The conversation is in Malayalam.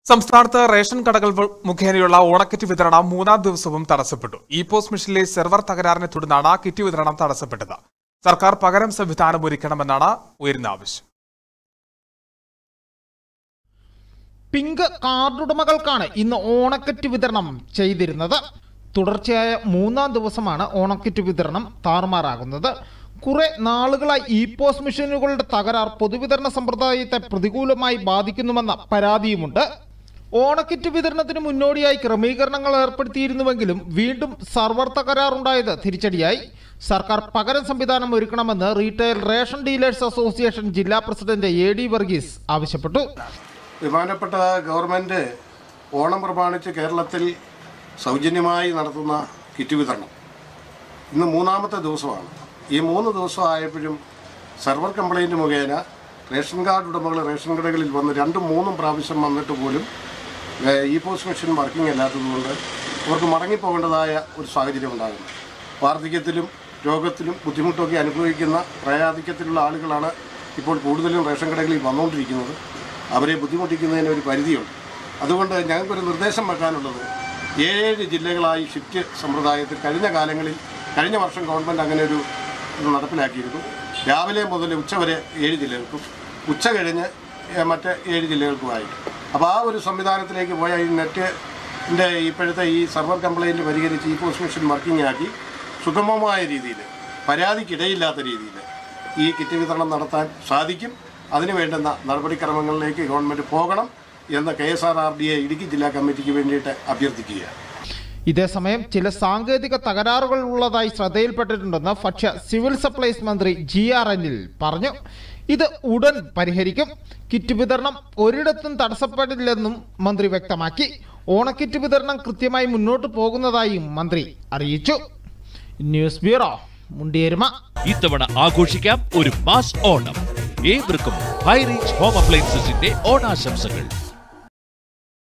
സംസ്ഥാനത്ത് റേഷൻ കടകൾ വ- മുഖേനയുള്ള ഓണക്കിറ്റ് വിതരണം മൂന്നാം ദിവസവും തടസ്സപ്പെട്ടു ഇ പോസ്റ്റ് മെഷീനിലെ സെർവർ തകരാറിനെ തുടർന്നാണ് കിറ്റ് വിതരണം തടസ്സപ്പെട്ടത് സർക്കാർ പകരം സംവിധാനം ഒരുക്കണമെന്നാണ് ഉയരുന്ന ആവശ്യം പിങ്ക് കാർഡുടമകൾക്കാണ് ഇന്ന് ഓണക്കിറ്റ് വിതരണം ചെയ്തിരുന്നത് തുടർച്ചയായ മൂന്നാം ദിവസമാണ് ഓണക്കിറ്റ് വിതരണം താറുമാറാകുന്നത് കുറെ നാളുകളായി ഇ പോസ്റ്റ് മെഷീനുകളുടെ തകരാർ പൊതുവിതരണ സമ്പ്രദായത്തെ പ്രതികൂലമായി ബാധിക്കുന്നുവെന്ന പരാതിയുമുണ്ട് ഓണക്കിറ്റ് വിതരണത്തിന് മുന്നോടിയായി ക്രമീകരണങ്ങൾ ഏർപ്പെടുത്തിയിരുന്നുവെങ്കിലും വീണ്ടും സർവർ തകരാറുണ്ടായത് തിരിച്ചടിയായി സർക്കാർ പകരം സംവിധാനം ഒരുക്കണമെന്ന് റീറ്റെയിൽ റേഷൻ ഡീലേഴ്സ് അസോസിയേഷൻ ജില്ലാ പ്രസിഡന്റ് എ ഡി വർഗീസ് ആവശ്യപ്പെട്ടു ബഹുമാനപ്പെട്ട ഗവൺമെൻറ് ഓണം പ്രമാണിച്ച് കേരളത്തിൽ സൗജന്യമായി നടത്തുന്ന കിറ്റ് വിതരണം ഇന്ന് മൂന്നാമത്തെ ദിവസമാണ് ഈ മൂന്ന് ദിവസം ആയപ്പോഴും സെർവർ കംപ്ലൈൻറ്റ് മുഖേന റേഷൻ കാർഡ് ഉടമകൾ റേഷൻ കടകളിൽ വന്ന് രണ്ടും മൂന്നും പ്രാവശ്യം വന്നിട്ട് പോലും ഏഹ്, ഇ പോസ്റ്റ് മെഷീൻ വർക്കിംഗ് അല്ലാത്തതുകൊണ്ട് അവർക്ക് മടങ്ങിപ്പോകേണ്ടതായ ഒരു സാഹചര്യം ഉണ്ടാകുന്നു വാർദ്ധക്യത്തിലും രോഗത്തിലും ബുദ്ധിമുട്ടൊക്കെ അനുഭവിക്കുന്ന പ്രായാധിക്യത്തിലുള്ള ആളുകളാണ് ഇപ്പോൾ കൂടുതലും റേഷൻ കടകളിൽ വന്നുകൊണ്ടിരിക്കുന്നത് അവരെ ബുദ്ധിമുട്ടിക്കുന്നതിന് ഒരു പരിധിയുണ്ട് അതുകൊണ്ട് ഞങ്ങൾക്കൊരു നിർദ്ദേശം വെക്കാനുള്ളത് ഏഴ് ജില്ലകളായി ഷിഫ്റ്റ് സമ്പ്രദായത്തിൽ കഴിഞ്ഞ കാലങ്ങളിൽ കഴിഞ്ഞ വർഷം ഗവൺമെൻറ് അങ്ങനെ ഒരു ഇത് നടപ്പിലാക്കിയിരുന്നു രാവിലെ മുതൽ ഉച്ച വരെ ഏഴ് ജില്ലകൾക്കും ഉച്ച കഴിഞ്ഞ് ഏഹ്, മറ്റ് ഏഴ് ജില്ലകൾക്കുമായി അപ്പോൾ ആ ഒരു സംവിധാനത്തിലേക്ക് പോയ ഈ നെറ്റിൻ്റെ ഇപ്പോഴത്തെ ഈ സർവർ കംപ്ലൈൻറ്റ് പരിഹരിച്ച് ഈ പോസ്റ്റ് മെഷീൻ വർക്കിംഗ് ആക്കി സുഗമമായ രീതിയിൽ പരാതിക്കിടയില്ലാത്ത രീതിയിൽ ഈ കിറ്റ് വിതരണം നടത്താൻ സാധിക്കും അതിന് വേണ്ടുന്ന നടപടിക്രമങ്ങളിലേക്ക് ഗവൺമെൻറ് പോകണം എന്ന് K S R R D A Idukki ജില്ലാ കമ്മിറ്റിക്ക് വേണ്ടിയിട്ട് അഭ്യർത്ഥിക്കുകയാണ് ഇതേസമയം ചില സാങ്കേതിക തകരാറുകൾ ഉള്ളതായി ശ്രദ്ധയിൽപ്പെട്ടിട്ടുണ്ടെന്ന് ഭക്ഷ്യ സിവിൽ സപ്ലൈസ് മന്ത്രി ജി ആർ അനിൽ പറഞ്ഞു ഇത് ഉടൻ പരിഹരിക്കും കിറ്റ് വിതരണം ഒരിടത്തും തടസ്സപ്പെടില്ലെന്നും മന്ത്രി വ്യക്തമാക്കി ഓണക്കിറ്റ് വിതരണം കൃത്യമായി മുന്നോട്ട് പോകുന്നതായും മന്ത്രി അറിയിച്ചു ന്യൂസ് ബ്യൂറോ മുണ്ടിയേരുമ ഇത്തവണ ആഘോഷിക്കാം ഒരു മാസ് ഓണം ഏവർക്കും ഹൈറേഞ്ച് ഹോം അപ്ലയൻസസിന്റെ ഓണാശംസകൾ